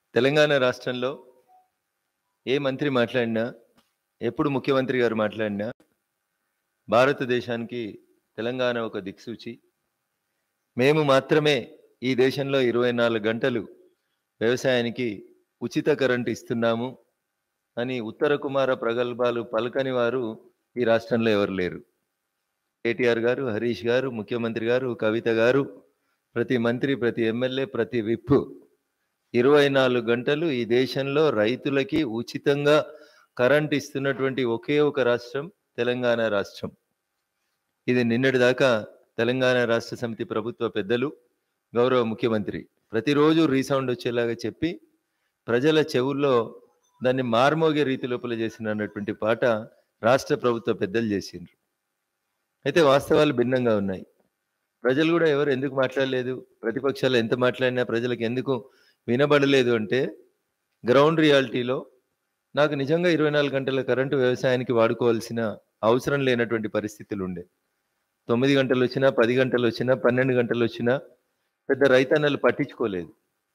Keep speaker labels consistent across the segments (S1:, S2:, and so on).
S1: తెలంగాణ రాష్ట్రంలో ఏ మంత్రి మాట్లాడినా ఎప్పుడు ముఖ్యమంత్రి గారు మాట్లాడినా భారతదేశానికి తెలంగాణ ఒక దిక్సూచి మేము మాత్రమే ఈ దేశంలో ఇరవై నాలుగు గంటలు వ్యవసాయానికి ఉచిత కరెంట్ ఇస్తున్నాము అని ఉత్తర కుమార ప్రగల్భాలు పలకని వారు ఈ రాష్ట్రంలో ఎవరు లేరు కేటీఆర్ గారు హరీష్ గారు ముఖ్యమంత్రి గారు కవిత గారు ప్రతి మంత్రి ప్రతి ఎమ్మెల్యే ప్రతి విప్ ఇరవై నాలుగు గంటలు ఈ దేశంలో రైతులకి ఉచితంగా కరెంట్ ఇస్తున్నటువంటి ఒకే ఒక రాష్ట్రం తెలంగాణ రాష్ట్రం ఇది నిన్నటి దాకా తెలంగాణ రాష్ట్ర సమితి ప్రభుత్వ పెద్దలు గౌరవ ముఖ్యమంత్రి ప్రతిరోజు రీసౌండ్ వచ్చేలాగా చెప్పి ప్రజల చెవుల్లో దాన్ని మార్మోగే రీతి లోపల చేసినటువంటి పాట రాష్ట్ర ప్రభుత్వ పెద్దలు చేసిండ్రు అయితే వాస్తవాలు భిన్నంగా ఉన్నాయి ప్రజలు కూడా ఎవరు ఎందుకు మాట్లాడలేదు ప్రతిపక్షాలు ఎంత మాట్లాడినా ప్రజలకు ఎందుకు వినబడలేదు అంటే గ్రౌండ్ రియాలిటీలో నాకు నిజంగా ఇరవై నాలుగు గంటల కరెంటు వ్యవసాయానికి వాడుకోవాల్సిన అవసరం లేనటువంటి పరిస్థితులు ఉండే తొమ్మిది గంటలు వచ్చినా పది గంటలు వచ్చినా పన్నెండు గంటలు వచ్చినా పెద్ద రైతన్నలు పట్టించుకోలేదు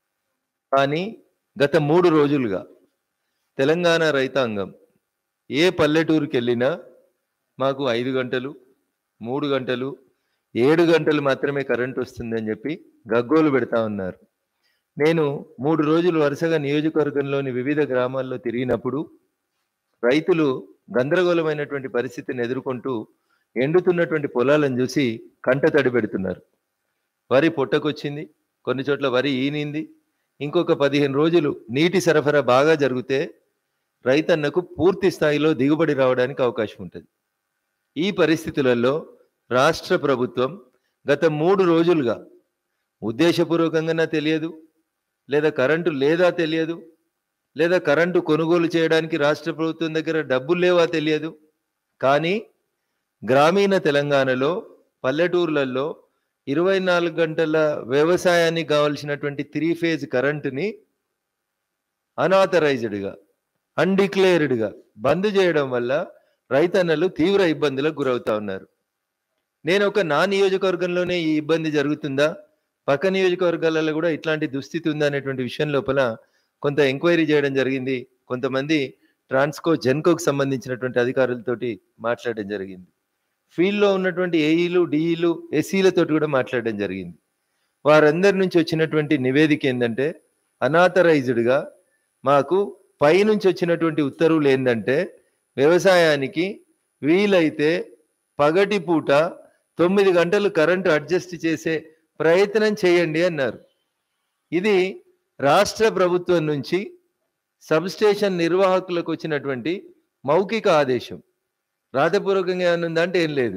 S1: కానీ గత మూడు రోజులుగా తెలంగాణ రైతాంగం ఏ పల్లెటూరుకి వెళ్ళినా మాకు ఐదు గంటలు మూడు గంటలు ఏడు గంటలు మాత్రమే కరెంట్ వస్తుందని చెప్పి గగ్గోలు పెడతా ఉన్నారు నేను మూడు రోజులు వరుసగా నియోజకవర్గంలోని వివిధ గ్రామాల్లో తిరిగినప్పుడు రైతులు గందరగోళమైనటువంటి పరిస్థితిని ఎదుర్కొంటూ ఎండుతున్నటువంటి పొలాలను చూసి కంట తడి పెడుతున్నారు వరి పొట్టకొచ్చింది కొన్ని చోట్ల వరి ఈనింది ఇంకొక పదిహేను రోజులు నీటి సరఫరా బాగా జరిగితే రైతన్నకు పూర్తి స్థాయిలో దిగుబడి రావడానికి అవకాశం ఉంటుంది ఈ పరిస్థితులలో రాష్ట్ర ప్రభుత్వం గత మూడు రోజులుగా ఉద్దేశపూర్వకంగా తెలియదు లేదా కరెంటు లేదా తెలియదు లేదా కరెంటు కొనుగోలు చేయడానికి రాష్ట్ర ప్రభుత్వం దగ్గర డబ్బులు లేవా తెలియదు కానీ గ్రామీణ తెలంగాణలో పల్లెటూర్లలో ఇరవై నాలుగు గంటల వ్యవసాయానికి కావలసినటువంటి త్రీ ఫేజ్ కరెంటుని అనాథరైజ్డ్గా అన్డిక్లేర్డ్గా బంద్ చేయడం వల్ల రైతన్నలు తీవ్ర ఇబ్బందులకు గురవుతా ఉన్నారు నేను ఒక నా నియోజకవర్గంలోనే ఈ ఇబ్బంది జరుగుతుందా పక్క నియోజకవర్గాలలో కూడా ఇట్లాంటి దుస్థితి ఉందా అనేటువంటి విషయం లోపల కొంత ఎంక్వైరీ చేయడం జరిగింది కొంతమంది ట్రాన్స్కో జెన్కోకు సంబంధించినటువంటి అధికారులతోటి మాట్లాడడం జరిగింది ఫీల్డ్లో ఉన్నటువంటి ఏఈలు డిఈలు ఎస్సీలతోటి కూడా మాట్లాడడం జరిగింది వారందరి నుంచి వచ్చినటువంటి నివేదిక ఏంటంటే అనాథరైజ్డ్గా మాకు పైనుంచి వచ్చినటువంటి ఉత్తర్వులు ఏంటంటే వ్యవసాయానికి వీలైతే పగటి పూట తొమ్మిది గంటలు కరెంటు అడ్జస్ట్ చేసే ప్రయత్నం చేయండి అన్నారు ఇది రాష్ట్ర ప్రభుత్వం నుంచి సబ్స్టేషన్ నిర్వాహకులకు వచ్చినటువంటి మౌఖిక ఆదేశం రాతపూర్వకంగా ఏమైనా ఉందంటే ఏం లేదు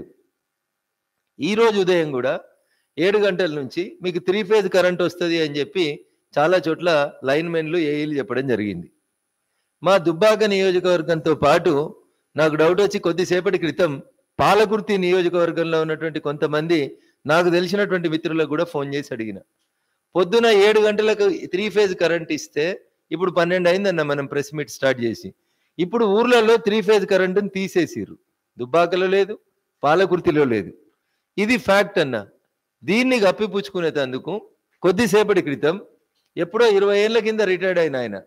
S1: ఈరోజు ఉదయం కూడా ఏడు గంటల నుంచి మీకు త్రీ ఫేజ్ కరెంట్ వస్తుంది అని చెప్పి చాలా చోట్ల లైన్మెన్లు ఏఈలు చెప్పడం జరిగింది మా దుబ్బాక నియోజకవర్గంతో పాటు నాకు డౌట్ వచ్చి కొద్దిసేపటి క్రితం పాలకుర్తి నియోజకవర్గంలో ఉన్నటువంటి కొంతమంది నాకు తెలిసినటువంటి మిత్రులకు కూడా ఫోన్ చేసి అడిగిన పొద్దున ఏడు గంటలకు త్రీ ఫేజ్ కరెంట్ ఇస్తే ఇప్పుడు పన్నెండు అయిందన్న మనం ప్రెస్ మీట్ స్టార్ట్ చేసి ఇప్పుడు ఊర్లలో త్రీ ఫేజ్ కరెంటుని తీసేసిర్రు దుబ్బాకలో లేదు పాలకుర్తిలో లేదు ఇది ఫ్యాక్ట్ అన్న దీన్ని గప్పిపుచ్చుకునేటందుకు కొద్దిసేపటి క్రితం ఎప్పుడో ఇరవై ఏళ్ళ కింద రిటైర్డ్ అయిన ఆయన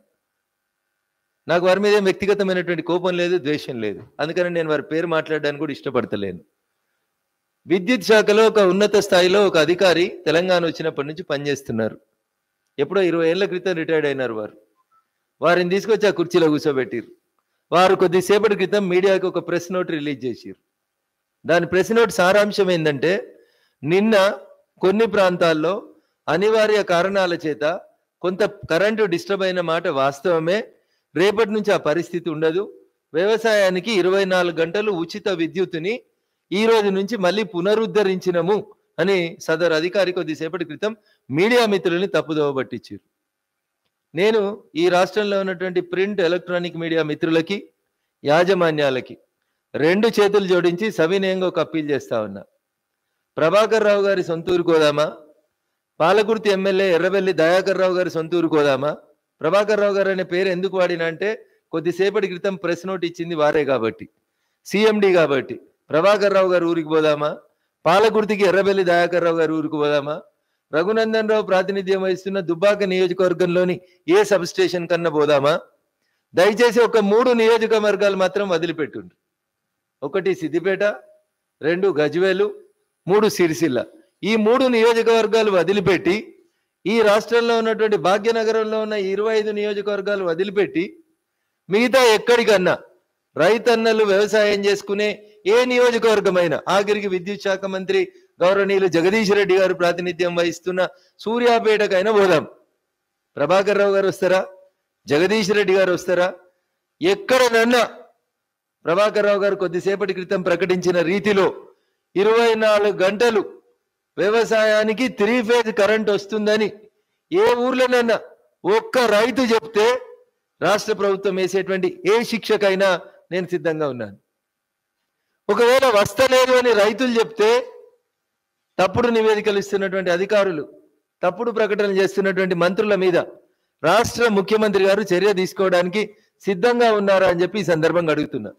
S1: నాకు వారి మీద ఏం వ్యక్తిగతమైనటువంటి కోపం లేదు ద్వేషం లేదు అందుకని నేను వారి పేరు మాట్లాడడానికి కూడా ఇష్టపడతలేను విద్యుత్ శాఖలో ఒక ఉన్నత స్థాయిలో ఒక అధికారి తెలంగాణ వచ్చినప్పటి నుంచి పనిచేస్తున్నారు ఎప్పుడో ఇరవై ఏళ్ల క్రితం రిటైర్డ్ అయినారు వారు వారిని తీసుకొచ్చి ఆ కుర్చీలో కూర్చోబెట్టిరు వారు కొద్దిసేపటి క్రితం మీడియాకి ఒక ప్రెస్ నోట్ రిలీజ్ చేసిరు దాని ప్రెస్ నోట్ సారాంశం ఏంటంటే నిన్న కొన్ని ప్రాంతాల్లో అనివార్య కారణాల చేత కొంత కరెంటు డిస్టర్బ్ అయిన మాట వాస్తవమే రేపటి నుంచి ఆ పరిస్థితి ఉండదు వ్యవసాయానికి ఇరవై నాలుగు గంటలు ఉచిత విద్యుత్తుని ఈ రోజు నుంచి మళ్ళీ పునరుద్ధరించినము అని సదరు అధికారి కొద్దిసేపటి క్రితం మీడియా మిత్రుల్ని తప్పుదోవ పట్టించారు నేను ఈ రాష్ట్రంలో ఉన్నటువంటి ప్రింట్ ఎలక్ట్రానిక్ మీడియా మిత్రులకి యాజమాన్యాలకి రెండు చేతులు జోడించి సవినయంగా ఒక అప్పీల్ చేస్తా ఉన్నా ప్రభాకర్ రావు గారి సొంతూరు కోదామా పాలకుర్తి ఎమ్మెల్యే ఎర్రబెల్లి దయాకర్ రావు గారి సొంతూరు కోదామా ప్రభాకర్ రావు గారు అనే పేరు ఎందుకు వాడినా అంటే కొద్దిసేపటి క్రితం ప్రెస్ నోట్ ఇచ్చింది వారే కాబట్టి సిఎండి కాబట్టి ప్రభాకర్ రావు గారు ఊరికి పోదామా పాలకుర్తికి ఎర్రబెల్లి దయాకర్ రావు గారు ఊరికి పోదామా రఘునందన్ రావు ప్రాతినిధ్యం వహిస్తున్న దుబ్బాక నియోజకవర్గంలోని ఏ సబ్ స్టేషన్ కన్నా పోదామా దయచేసి ఒక మూడు నియోజకవర్గాలు మాత్రం వదిలిపెట్టుండ్రు ఒకటి సిద్దిపేట రెండు గజ్వేలు మూడు సిరిసిల్ల ఈ మూడు నియోజకవర్గాలు వదిలిపెట్టి ఈ రాష్ట్రంలో ఉన్నటువంటి భాగ్యనగరంలో ఉన్న ఇరవై ఐదు నియోజకవర్గాలు వదిలిపెట్టి మిగతా ఎక్కడికన్నా రైతన్నలు వ్యవసాయం చేసుకునే ఏ నియోజకవర్గమైనా ఆఖరికి విద్యుత్ శాఖ మంత్రి గౌరవనీయులు జగదీష్ రెడ్డి గారు ప్రాతినిధ్యం వహిస్తున్న సూర్యాపేటకైనా పోదాం ప్రభాకర్ రావు గారు వస్తారా జగదీష్ రెడ్డి గారు వస్తారా ఎక్కడనన్నా ప్రభాకర్ రావు గారు కొద్దిసేపటి క్రితం ప్రకటించిన రీతిలో ఇరవై నాలుగు గంటలు వ్యవసాయానికి త్రీ ఫేజ్ కరెంట్ వస్తుందని ఏ ఊర్లోనన్నా ఒక్క రైతు చెప్తే రాష్ట్ర ప్రభుత్వం వేసేటువంటి ఏ శిక్షకైనా నేను సిద్ధంగా ఉన్నాను ఒకవేళ వస్తలేదు అని రైతులు చెప్తే తప్పుడు నివేదికలు ఇస్తున్నటువంటి అధికారులు తప్పుడు ప్రకటనలు చేస్తున్నటువంటి మంత్రుల మీద రాష్ట్ర ముఖ్యమంత్రి గారు చర్య తీసుకోవడానికి సిద్ధంగా ఉన్నారా అని చెప్పి ఈ సందర్భంగా అడుగుతున్నా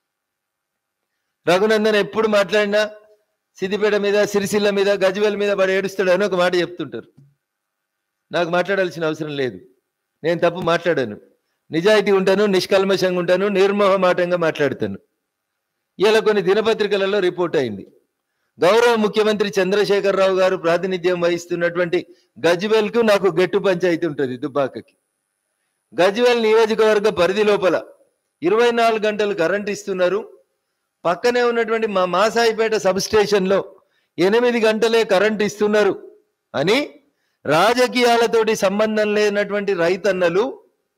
S1: రఘునందన్ ఎప్పుడు మాట్లాడినా సిద్దిపేట మీద సిరిసిల్ల మీద గజ్వేల్ మీద పడి ఏడుస్తాడని ఒక మాట చెప్తుంటారు నాకు మాట్లాడాల్సిన అవసరం లేదు నేను తప్పు మాట్లాడాను నిజాయితీ ఉంటాను నిష్కల్మషంగా ఉంటాను నిర్మోహమాటంగా మాట్లాడతాను ఇలా కొన్ని దినపత్రికలలో రిపోర్ట్ అయింది గౌరవ ముఖ్యమంత్రి చంద్రశేఖరరావు గారు ప్రాతినిధ్యం వహిస్తున్నటువంటి గజ్వేల్ కు నాకు గట్టు పంచాయతీ ఉంటుంది దుబ్బాకకి గజ్వేల్ నియోజకవర్గ పరిధి లోపల ఇరవై నాలుగు గంటలు కరెంట్ ఇస్తున్నారు పక్కనే ఉన్నటువంటి మా మాసాయిపేట సబ్ స్టేషన్ లో ఎనిమిది గంటలే కరెంట్ ఇస్తున్నారు అని రాజకీయాలతోటి సంబంధం లేనటువంటి రైతన్నలు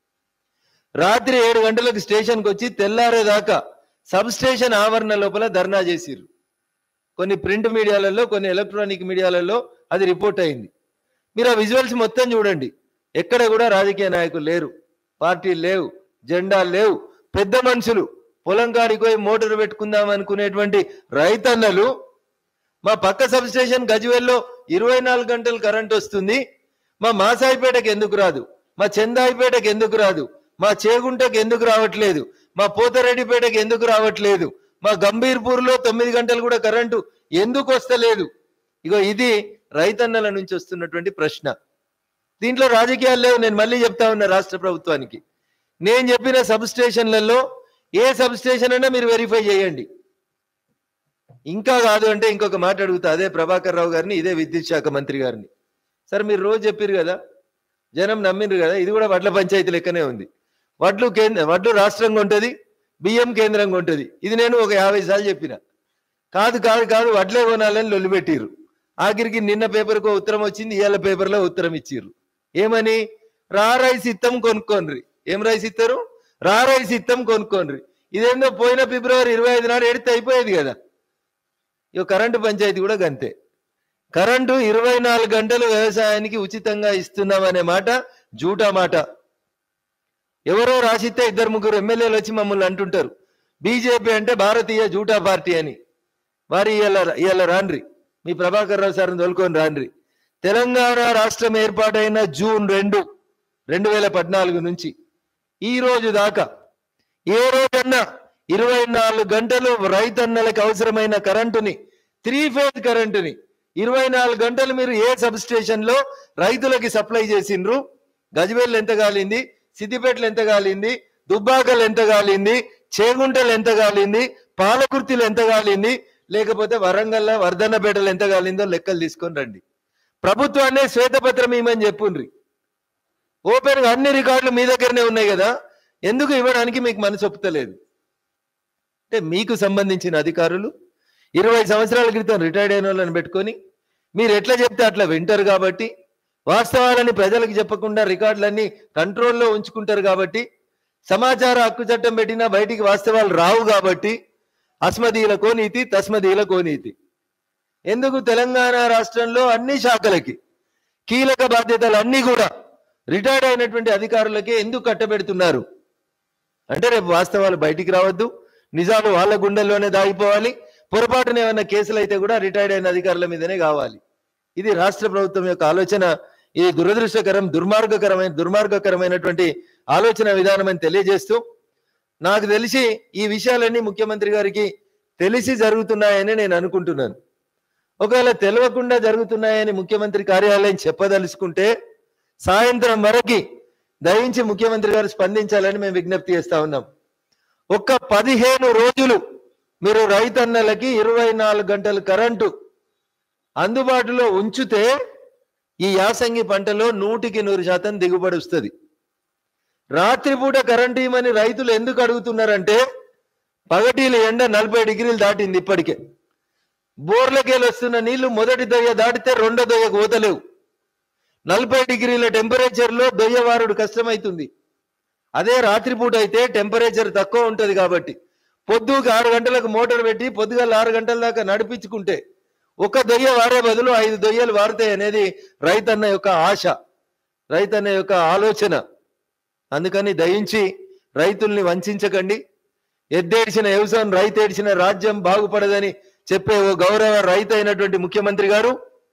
S1: రాత్రి ఏడు గంటలకు స్టేషన్కి వచ్చి తెల్లారేదాకా సబ్ స్టేషన్ ఆవరణ లోపల ధర్నా చేసిర్రు కొన్ని ప్రింట్ మీడియాలలో కొన్ని ఎలక్ట్రానిక్ మీడియాలలో అది రిపోర్ట్ అయింది మీరు ఆ విజువల్స్ మొత్తం చూడండి ఎక్కడ కూడా రాజకీయ నాయకులు లేరు పార్టీలు లేవు జెండాలు లేవు పెద్ద మనుషులు పొలం కాడికి పోయి మోటార్ పెట్టుకుందాం అనుకునేటువంటి రైతన్నలు మా పక్క సబ్ స్టేషన్ గజ్వేల్లో ఇరవై నాలుగు గంటలు కరెంట్ వస్తుంది మా మాసాయిపేటకి ఎందుకు రాదు మా చందాయిపేటకి ఎందుకు రాదు మా చేగుంటకి ఎందుకు రావట్లేదు మా పోతరెడ్డిపేటకి ఎందుకు రావట్లేదు మా గంభీర్పూర్లో తొమ్మిది గంటలు కూడా కరెంటు ఎందుకు వస్తలేదు ఇగో ఇది రైతన్నల నుంచి వస్తున్నటువంటి ప్రశ్న దీంట్లో రాజకీయాలు లేవు నేను మళ్ళీ చెప్తా ఉన్నా రాష్ట్ర ప్రభుత్వానికి నేను చెప్పిన సబ్ స్టేషన్లలో ఏ సబ్ స్టేషన్ అయినా మీరు వెరిఫై చేయండి ఇంకా కాదు అంటే ఇంకొక మాట అడుగుతా అదే ప్రభాకర్ రావు గారిని ఇదే విద్యుత్ శాఖ మంత్రి గారిని సార్ మీరు రోజు చెప్పారు కదా జనం నమ్మిండ్రు కదా ఇది కూడా వడ్ల పంచాయతీ లెక్కనే ఉంది వడ్లు కేంద్ర వడ్లు రాష్ట్రంగా ఉంటుంది బియ్యం కేంద్రంగా ఉంటుంది ఇది నేను ఒక యాభై సార్లు చెప్పిన కాదు కాదు కాదు వడ్లే కొనాలని లొల్లిపెట్టిర్రు ఆఖరికి నిన్న పేపర్కు ఉత్తరం వచ్చింది ఇవాళ పేపర్లో ఉత్తరం ఇచ్చిర్రు ఏమని రా రైస్ ఇత్తం కొనుక్కోండ్రి ఏం రైస్ ఇస్తారు రా రైస్ ఇత్తం కొనుక్కోండ్రి ఇదేందో పోయిన ఫిబ్రవరి ఇరవై ఐదు నాడు ఎడితే అయిపోయేది కదా ఇక కరెంటు పంచాయతీ కూడా గంతే కరెంటు ఇరవై నాలుగు గంటలు వ్యవసాయానికి ఉచితంగా ఇస్తున్నామనే మాట జూటా మాట ఎవరో రాసిస్తే ఇద్దరు ముగ్గురు ఎమ్మెల్యేలు వచ్చి మమ్మల్ని అంటుంటారు బీజేపీ అంటే భారతీయ జూటా పార్టీ అని వారి ఇవాళ ఇవాళ రాండ్రి మీ ప్రభాకర్ రావు సార్ని తోలుకొని రాండ్రి తెలంగాణ రాష్ట్రం ఏర్పాటైన జూన్ రెండు రెండు వేల పద్నాలుగు నుంచి ఈ రోజు దాకా ఏ రోజన్నా ఇరవై నాలుగు గంటలు రైతన్నలకు అవసరమైన కరెంటుని త్రీ ఫేజ్ కరెంటుని ఇరవై నాలుగు గంటలు మీరు ఏ సబ్ స్టేషన్ లో రైతులకి సప్లై చేసిండ్రు గజ్వేల్ ఎంత గాలింది సిద్దిపేటలు ఎంత గాలింది దుబ్బాకలు ఎంత గాలింది చేగుంటలు ఎంత గాలింది పాలకుర్తిలు ఎంత గాలింది లేకపోతే వరంగల్ వర్ధన్నపేటలు ఎంత గాలిందో లెక్కలు తీసుకొని రండి ప్రభుత్వాన్నే శ్వేతపత్రం ఇవ్వమని చెప్పుండ్రి ఓపెన్ గా అన్ని రికార్డులు మీ దగ్గరనే ఉన్నాయి కదా ఎందుకు ఇవ్వడానికి మీకు మనసు ఒప్పుతలేదు అంటే మీకు సంబంధించిన అధికారులు ఇరవై సంవత్సరాల క్రితం రిటైర్డ్ అయిన వాళ్ళని పెట్టుకొని మీరు ఎట్లా చెప్తే అట్లా వింటారు కాబట్టి వాస్తవాలని ప్రజలకు చెప్పకుండా రికార్డులన్నీ కంట్రోల్లో ఉంచుకుంటారు కాబట్టి సమాచార హక్కు చట్టం పెట్టినా బయటికి వాస్తవాలు రావు కాబట్టి అస్మదీల కోనీతి తస్మదీల కోనీతి ఎందుకు తెలంగాణ రాష్ట్రంలో అన్ని శాఖలకి కీలక బాధ్యతలు అన్ని కూడా రిటైర్డ్ అయినటువంటి అధికారులకే ఎందుకు కట్టబెడుతున్నారు అంటే రేపు వాస్తవాలు బయటికి రావద్దు నిజాలు వాళ్ళ గుండెల్లోనే దాగిపోవాలి పొరపాటున ఏమైనా కేసులు అయితే కూడా రిటైర్డ్ అయిన అధికారుల మీదనే కావాలి ఇది రాష్ట్ర ప్రభుత్వం యొక్క ఆలోచన ఇది దురదృష్టకరం దుర్మార్గకరమైన దుర్మార్గకరమైనటువంటి ఆలోచన విధానం అని తెలియజేస్తూ నాకు తెలిసి ఈ విషయాలన్నీ ముఖ్యమంత్రి గారికి తెలిసి జరుగుతున్నాయని నేను అనుకుంటున్నాను ఒకవేళ తెలియకుండా జరుగుతున్నాయని ముఖ్యమంత్రి కార్యాలయం చెప్పదలుచుకుంటే సాయంత్రం వరకు దయించి ముఖ్యమంత్రి గారు స్పందించాలని మేము విజ్ఞప్తి చేస్తా ఉన్నాం ఒక్క పదిహేను రోజులు మీరు రైతన్నలకి ఇరవై నాలుగు గంటల కరెంటు అందుబాటులో ఉంచితే ఈ యాసంగి పంటలో నూటికి నూరు శాతం దిగుబడి వస్తుంది రాత్రిపూట కరెంటు ఇవ్వమని రైతులు ఎందుకు అడుగుతున్నారంటే పగటీల ఎండ నలభై డిగ్రీలు దాటింది ఇప్పటికే బోర్లకెళ్ళి వస్తున్న నీళ్లు మొదటి దొయ్య దాటితే రెండో దొయ్యకు పోతలేవు నలభై డిగ్రీల టెంపరేచర్ లో దొయ్యవారుడు కష్టమవుతుంది అదే రాత్రిపూట అయితే టెంపరేచర్ తక్కువ ఉంటది కాబట్టి పొద్దుకు ఆరు గంటలకు మోటార్ పెట్టి పొద్దుగాల ఆరు గంటల దాకా నడిపించుకుంటే ఒక దొయ్య వారే బదులు ఐదు దొయ్యలు వారుతాయి అనేది రైతన్న యొక్క ఆశ రైతన్న యొక్క ఆలోచన అందుకని దయించి రైతుల్ని వంచకండి ఎద్దేడిచిన వ్యవసాయం రైతు ఏడిచిన రాజ్యం బాగుపడదని చెప్పే ఓ గౌరవ రైతు అయినటువంటి ముఖ్యమంత్రి గారు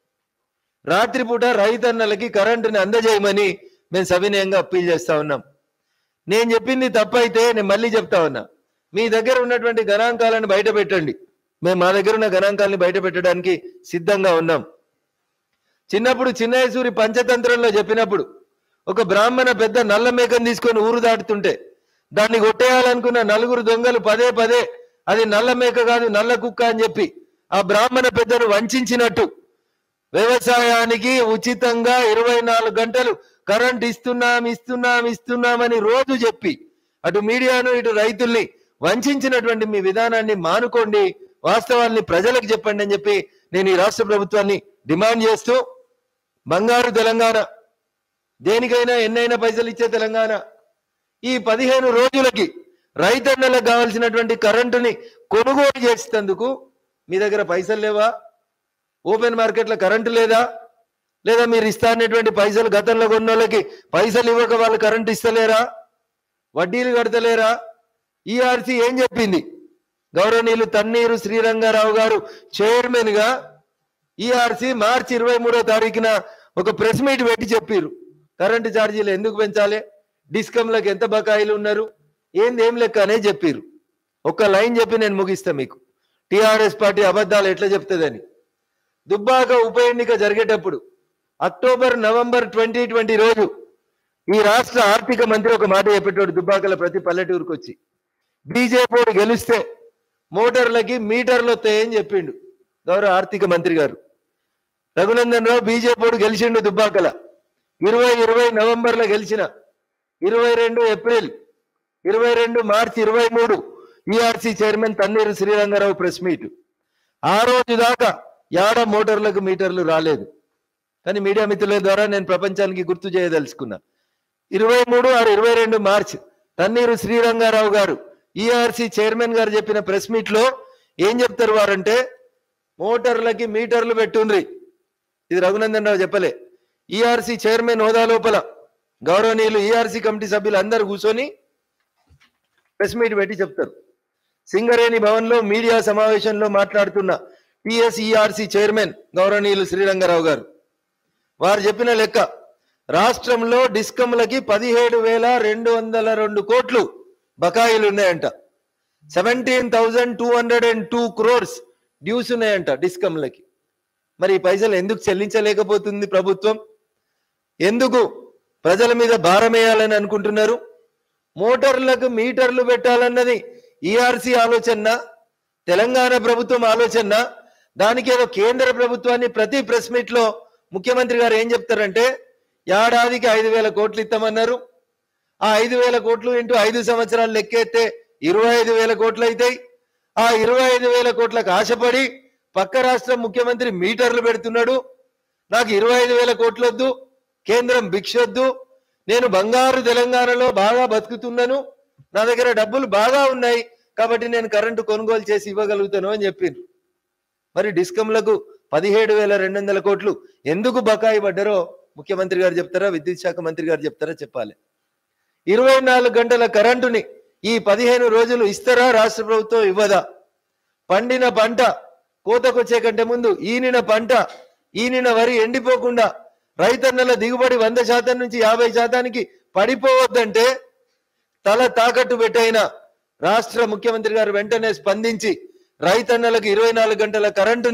S1: రాత్రిపూట రైతన్నలకి కరెంటుని అందజేయమని మేము సవినయంగా అప్పీల్ చేస్తా ఉన్నాం నేను చెప్పింది తప్పైతే నేను మళ్ళీ చెప్తా ఉన్నా మీ దగ్గర ఉన్నటువంటి గణాంకాలను బయట పెట్టండి మేము మా దగ్గర ఉన్న గణాంకాలని బయట పెట్టడానికి సిద్ధంగా ఉన్నాం చిన్నప్పుడు చిన్నయసూరి పంచతంత్రంలో చెప్పినప్పుడు ఒక బ్రాహ్మణ పెద్ద నల్ల మేకను తీసుకొని ఊరు దాటుతుంటే దాన్ని కొట్టేయాలనుకున్న నలుగురు దొంగలు పదే పదే అది నల్ల మేక కాదు నల్ల కుక్క అని చెప్పి ఆ బ్రాహ్మణ పెద్దను వంచినట్టు వ్యవసాయానికి ఉచితంగా ఇరవై నాలుగు గంటలు కరెంట్ ఇస్తున్నాం ఇస్తున్నాం ఇస్తున్నామని రోజు చెప్పి అటు మీడియాను ఇటు రైతుల్ని వంచినటువంటి మీ విధానాన్ని మానుకోండి వాస్తవాల్ని ప్రజలకు చెప్పండి అని చెప్పి నేను ఈ రాష్ట్ర ప్రభుత్వాన్ని డిమాండ్ చేస్తూ బంగారు తెలంగాణ దేనికైనా ఎన్నైనా పైసలు ఇచ్చే తెలంగాణ ఈ పదిహేను రోజులకి రైతన్నలకు కావాల్సినటువంటి కరెంటుని కొనుగోలు చేసేందుకు మీ దగ్గర పైసలు లేవా ఓపెన్ మార్కెట్లో కరెంటు లేదా లేదా మీరు ఇస్తానటువంటి పైసలు గతంలో కొన్న వాళ్ళకి పైసలు ఇవ్వక వాళ్ళు కరెంటు ఇస్తలేరా వడ్డీలు కడతలేరా ఈఆర్సీ ఏం చెప్పింది గౌరవనీయులు తన్నీరు శ్రీరంగారావు గారు చైర్మన్ గా ఈఆర్సీ మార్చి ఇరవై మూడో తారీఖున ఒక ప్రెస్ మీట్ పెట్టి చెప్పారు కరెంటు ఛార్జీలు ఎందుకు పెంచాలి డిస్కంలకు ఎంత బకాయిలు ఉన్నారు ఏంది ఏం లెక్క అనే చెప్పారు ఒక్క లైన్ చెప్పి నేను ముగిస్తా మీకు టిఆర్ఎస్ పార్టీ అబద్ధాలు ఎట్లా చెప్తుందని దుబ్బాక ఉప ఎన్నిక జరిగేటప్పుడు అక్టోబర్ నవంబర్ ట్వంటీ ట్వంటీ రోజు ఈ రాష్ట్ర ఆర్థిక మంత్రి ఒక మాట చెప్పేటోడు దుబ్బాకల ప్రతి పల్లెటూరుకు వచ్చి బీజేపీ గెలిస్తే మోటార్లకి మీటర్లు వస్తాయని చెప్పిండు గౌరవ ఆర్థిక మంత్రి గారు రఘునందన్ రావు బీజేపీ గెలిచిండు దుబ్బాకల ఇరవై ఇరవై నవంబర్లో గెలిచిన ఇరవై రెండు ఏప్రిల్ ఇరవై రెండు మార్చి ఇరవై మూడు ERC chairman Tanneeru Srirangarao press meet ఆ రోజు దాకా యాడ మోటార్లకు మీటర్లు రాలేదు కానీ మీడియా మిత్రుల ద్వారా నేను ప్రపంచానికి గుర్తు చేయదలుచుకున్నా ఇరవై మూడు ఆరు ఇరవై రెండు మార్చ్ తన్నీరు శ్రీరంగారావు గారు ఈఆర్సీ చైర్మన్ గారు చెప్పిన ప్రెస్ మీట్ లో ఏం చెప్తారు వారంటే మోటార్లకి మీటర్లు పెట్టుండ్రి ఇది రఘునందన్ రావు చెప్పలే ఈఆర్సీ చైర్మన్ హోదా లోపల గౌరవనీయులు ఈఆర్సీ కమిటీ సభ్యులు అందరు కూర్చొని ప్రెస్ మీట్ పెట్టి చెప్తారు సింగరేణి భవన్ లో మీడియా సమావేశంలో మాట్లాడుతున్న టిఎస్ఈఆర్సీ చైర్మన్ గౌరవనీయులు శ్రీరంగారావు గారు వారు చెప్పిన లెక్క రాష్ట్రంలో డిస్కంలకి పదిహేడు వేల రెండు వందల రెండు కోట్లు బకాయిలు ఉన్నాయంట seventeen thousand two hundred and two crores dues ఉన్నాయంట డిస్కంలకి మరి ఈ పైసలు ఎందుకు చెల్లించలేకపోతుంది ప్రభుత్వం ఎందుకు ప్రజల మీద భారం వేయాలని అనుకుంటున్నారు మోటార్లకు మీటర్లు పెట్టాలన్నది ఈఆర్సీ ఆలోచన తెలంగాణ ప్రభుత్వం ఆలోచన దానికి ఏదో కేంద్ర ప్రభుత్వాన్ని ప్రతి ప్రెస్ మీట్ లో ముఖ్యమంత్రి గారు ఏం చెప్తారంటే ఏడాదికి ఐదు వేల కోట్లు ఇస్తామన్నారు ఆ ఐదు వేల కోట్లు ఇంటూ ఐదు సంవత్సరాలు లెక్కేస్తే ఇరవై ఐదు వేల కోట్లు అవుతాయి ఆ ఇరవై ఐదు వేల కోట్లకు ఆశపడి పక్క రాష్ట్రం ముఖ్యమంత్రి మీటర్లు పెడుతున్నాడు నాకు ఇరవై ఐదు వేల కోట్లు వద్దు కేంద్రం భిక్షొద్దు నేను బంగారు తెలంగాణలో బాగా బతుకుతున్నాను నా దగ్గర డబ్బులు బాగా ఉన్నాయి కాబట్టి నేను కరెంటు కొనుగోలు చేసి ఇవ్వగలుగుతాను అని చెప్పిండ్రు మరి డిస్కంలకు పదిహేడు వేల రెండు వందల కోట్లు ఎందుకు బకాయి పడ్డారో ముఖ్యమంత్రి గారు చెప్తారా విద్యుత్ శాఖ మంత్రి గారు చెప్తారా చెప్పాలి ఇరవై నాలుగు గంటల కరెంటుని ఈ పదిహేను రోజులు ఇస్తారా రాష్ట్ర ప్రభుత్వం ఇవ్వదా పండిన పంట కోతకొచ్చే కంటే ముందు ఈనిన పంట ఈనిన వరి ఎండిపోకుండా రైతన్నల దిగుబడి వంద శాతం నుంచి యాభై శాతానికి పడిపోవద్దంటే తల తాకట్టు పెట్టైన రాష్ట్ర ముఖ్యమంత్రి గారు వెంటనే స్పందించి రైతన్నలకు ఇరవై నాలుగు గంటల కరెంటుని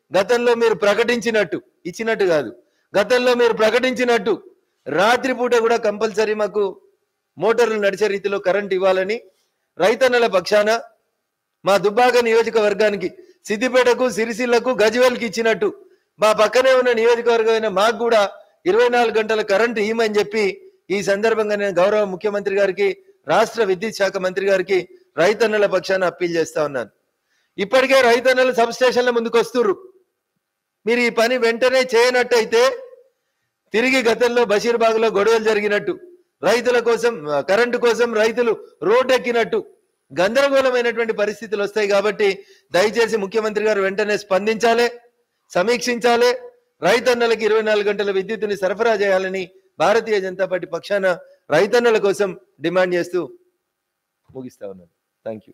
S1: గతంలో మీరు ప్రకటించినట్టు ఇచ్చినట్టు కాదు గతంలో మీరు ప్రకటించినట్టు రాత్రిపూట కూడా కంపల్సరీ మాకు మోటార్లు నడిచే రీతిలో కరెంట్ ఇవ్వాలని రైతన్నల పక్షాన మా దుబ్బాక నియోజకవర్గానికి సిద్దిపేటకు సిరిసిల్లకు గజ్వేల్కి ఇచ్చినట్టు మా పక్కనే ఉన్న నియోజకవర్గమైన మాకు కూడా ఇరవై నాలుగు గంటల కరెంటు ఇవ్వమని చెప్పి ఈ సందర్భంగా నేను గౌరవ ముఖ్యమంత్రి గారికి రాష్ట్ర విద్యుత్ శాఖ మంత్రి గారికి రైతన్నల పక్షాన అప్పీల్ చేస్తా ఉన్నాను ఇప్పటికే రైతన్నలు సబ్ స్టేషన్ల ముందుకు వస్తుర్రు మీరు ఈ పని వెంటనే చేయనట్టయితే తిరిగి గతంలో బషీర్బాగ్లో గొడవలు జరిగినట్టు రైతుల కోసం ఆ, కరెంటు కోసం రైతులు రోడ్డెక్కినట్టు గందరగోళమైనటువంటి పరిస్థితులు వస్తాయి కాబట్టి దయచేసి ముఖ్యమంత్రి గారు వెంటనే స్పందించాలి సమీక్షించాలి రైతన్నలకి ఇరవై నాలుగు గంటల విద్యుత్తుని సరఫరా చేయాలని భారతీయ జనతా పార్టీ పక్షాన రైతన్నల కోసం డిమాండ్ చేస్తూ ముగిస్తా ఉన్నాను థ్యాంక్ యూ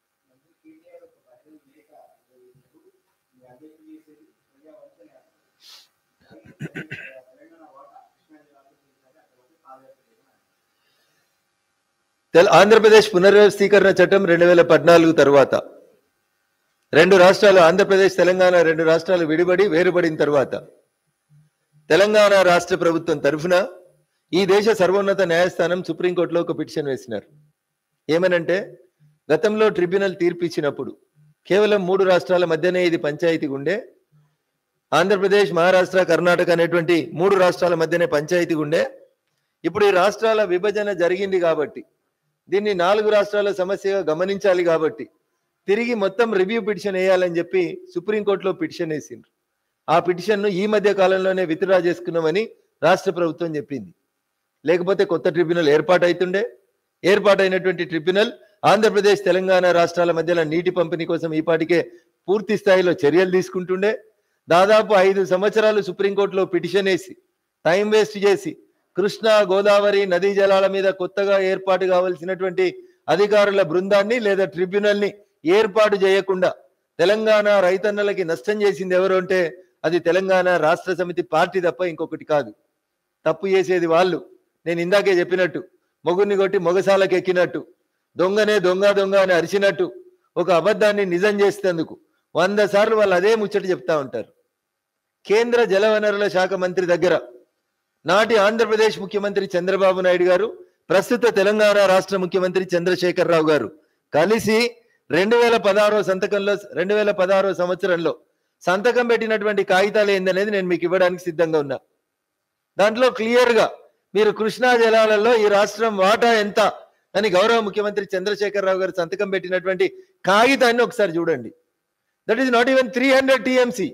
S1: తెల- ఆంధ్రప్రదేశ్ పునర్వ్యవస్థీకరణ చట్టం రెండు వేల పద్నాలుగు తరువాత రెండు రాష్ట్రాలు ఆంధ్రప్రదేశ్ తెలంగాణ రెండు రాష్ట్రాలు విడిబడి వేరుపడిన తర్వాత తెలంగాణ రాష్ట్ర ప్రభుత్వం తరఫున ఈ దేశ సర్వోన్నత న్యాయస్థానం సుప్రీంకోర్టులో ఒక పిటిషన్ వేసినారు ఏమనంటే గతంలో ట్రిబ్యునల్ తీర్పు ఇచ్చినప్పుడు కేవలం మూడు రాష్ట్రాల మధ్యనే ఇది పంచాయతీ ఉండే ఆంధ్రప్రదేశ్ మహారాష్ట్ర కర్ణాటక అనేటువంటి మూడు రాష్ట్రాల మధ్యనే పంచాయతీ ఉండే ఇప్పుడు ఈ రాష్ట్రాల విభజన జరిగింది కాబట్టి దీన్ని నాలుగు రాష్ట్రాల సమస్యగా గమనించాలి కాబట్టి తిరిగి మొత్తం రివ్యూ పిటిషన్ వేయాలని చెప్పి సుప్రీంకోర్టులో పిటిషన్ వేసిండ్రు ఆ పిటిషన్ను ఈ మధ్య కాలంలోనే విత్డ్రా చేసుకున్నామని రాష్ట్ర ప్రభుత్వం చెప్పింది లేకపోతే కొత్త ట్రిబ్యునల్ ఏర్పాటు అవుతుండే ఏర్పాటైనటువంటి ట్రిబ్యునల్ ఆంధ్రప్రదేశ్ తెలంగాణ రాష్ట్రాల మధ్యలో నీటి పంపిణీ కోసం ఈ పాటికే పూర్తి స్థాయిలో చర్యలు తీసుకుంటుండే దాదాపు ఐదు సంవత్సరాలు సుప్రీంకోర్టులో పిటిషన్ వేసి టైం వేస్ట్ చేసి కృష్ణా గోదావరి నదీ జలాల మీద కొత్తగా ఏర్పాటు కావలసినటువంటి అధికారుల బృందాన్ని లేదా ట్రిబ్యునల్ ని ఏర్పాటు చేయకుండా తెలంగాణ రైతన్నలకి నష్టం చేసింది ఎవరు అంటే అది తెలంగాణ రాష్ట్ర సమితి పార్టీ తప్ప ఇంకొకటి కాదు తప్పు చేసేది వాళ్ళు నేను ఇందాకే చెప్పినట్టు మొగుడిని కొట్టి మొగసాలకు ఎక్కినట్టు దొంగనే దొంగ దొంగ అని అరిచినట్టు ఒక అబద్ధాన్ని నిజం చేసేందుకు వంద సార్లు వాళ్ళు అదే ముచ్చట చెప్తా ఉంటారు కేంద్ర జలవనరుల శాఖ మంత్రి దగ్గర నాటి ఆంధ్రప్రదేశ్ ముఖ్యమంత్రి చంద్రబాబు నాయుడు గారు ప్రస్తుత తెలంగాణ రాష్ట్ర ముఖ్యమంత్రి చంద్రశేఖర్ రావు గారు కలిసి రెండు వేల పదహారో సంతకంలో రెండు వేల పదహారో సంవత్సరంలో సంతకం పెట్టినటువంటి కాగితాలు ఏందనేది నేను మీకు ఇవ్వడానికి సిద్ధంగా ఉన్నా దాంట్లో క్లియర్ గా మీరు కృష్ణా జలాలలో ఈ రాష్ట్రం వాటా ఎంత అని గౌరవ ముఖ్యమంత్రి చంద్రశేఖర్ రావు గారు సంతకం పెట్టినటువంటి కాగితాన్ని ఒకసారి చూడండి that is not even three hundred TMC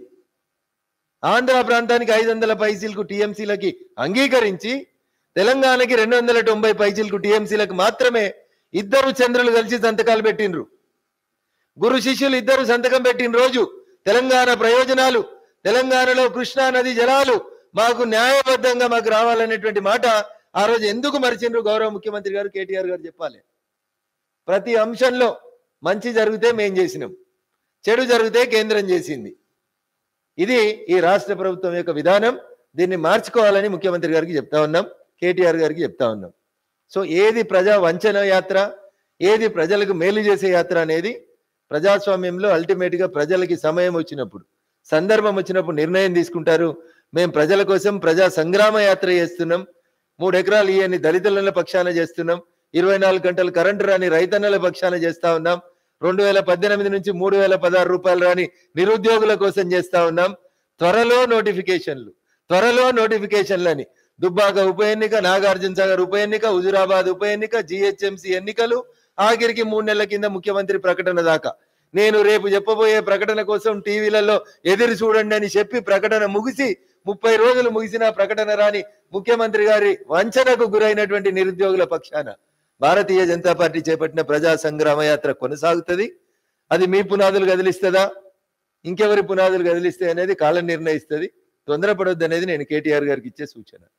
S1: Andhra ప్రాంతానికి ఐదు వందల పైసీలకు టీఎంసీలకి అంగీకరించి తెలంగాణకి రెండు వందల తొంభై పైసీలకు టీఎంసీలకు మాత్రమే ఇద్దరు చంద్రులు కలిసి సంతకాలు పెట్టిండ్రు గురు శిష్యులు ఇద్దరు సంతకం పెట్టిన రోజు తెలంగాణ ప్రయోజనాలు తెలంగాణలో కృష్ణా నది జలాలు మాకు న్యాయబద్ధంగా మాకు రావాలనేటువంటి మాట ఆ రోజు ఎందుకు మరిచిండ్రు గౌరవ ముఖ్యమంత్రి గారు కేటీఆర్ గారు చెప్పాలి ప్రతి అంశంలో మంచి జరిగితే మేం చేసినాం చెడు జరిగితే కేంద్రం చేసింది ఇది ఈ రాష్ట్ర ప్రభుత్వం యొక్క విధానం దీన్ని మార్చుకోవాలని ముఖ్యమంత్రి గారికి చెప్తా ఉన్నాం కేటీఆర్ గారికి చెప్తా ఉన్నాం సో ఏది ప్రజా వంచన యాత్ర ఏది ప్రజలకు మేలు చేసే యాత్ర అనేది ప్రజాస్వామ్యంలో అల్టిమేట్ గా ప్రజలకి సమయం వచ్చినప్పుడు సందర్భం వచ్చినప్పుడు నిర్ణయం తీసుకుంటారు మేము ప్రజల కోసం ప్రజా సంగ్రామ యాత్ర చేస్తున్నాం మూడు ఎకరాలు ఇవన్నీ దళితుల పక్షాన చేస్తున్నాం ఇరవై నాలుగు గంటలు కరెంటు రాని రైతన్నల పక్షాన చేస్తా ఉన్నాం రెండు వేల పద్దెనిమిది నుంచి మూడు వేల పదహారు రూపాయలు రాని నిరుద్యోగుల కోసం చేస్తా ఉన్నాం త్వరలో నోటిఫికేషన్లు త్వరలో నోటిఫికేషన్లని దుబ్బాక ఉప ఎన్నిక నాగార్జున సాగర్ ఉప ఎన్నిక హుజురాబాద్ ఉప ఎన్నిక జిహెచ్ఎంసి ఎన్నికలు ఆఖరికి మూడు నెలల కింద ముఖ్యమంత్రి ప్రకటన దాకా నేను రేపు చెప్పబోయే ప్రకటన కోసం టీవీలలో ఎదురు చూడండి అని చెప్పి ప్రకటన ముగిసి ముప్పై రోజులు ముగిసిన ప్రకటన రాని ముఖ్యమంత్రి గారి వంచనకు గురైనటువంటి నిరుద్యోగుల పక్షాన భారతీయ జనతా పార్టీ చేపట్టిన ప్రజా సంగ్రామ యాత్ర కొనసాగుతుంది అది మీ పునాదులు కదిలిస్తుందా ఇంకెవరి పునాదులు కదిలిస్తాయి అనేది కాలం నిర్ణయిస్తుంది తొందరపడొద్దు అనేది నేను కేటీఆర్ గారికి ఇచ్చే సూచన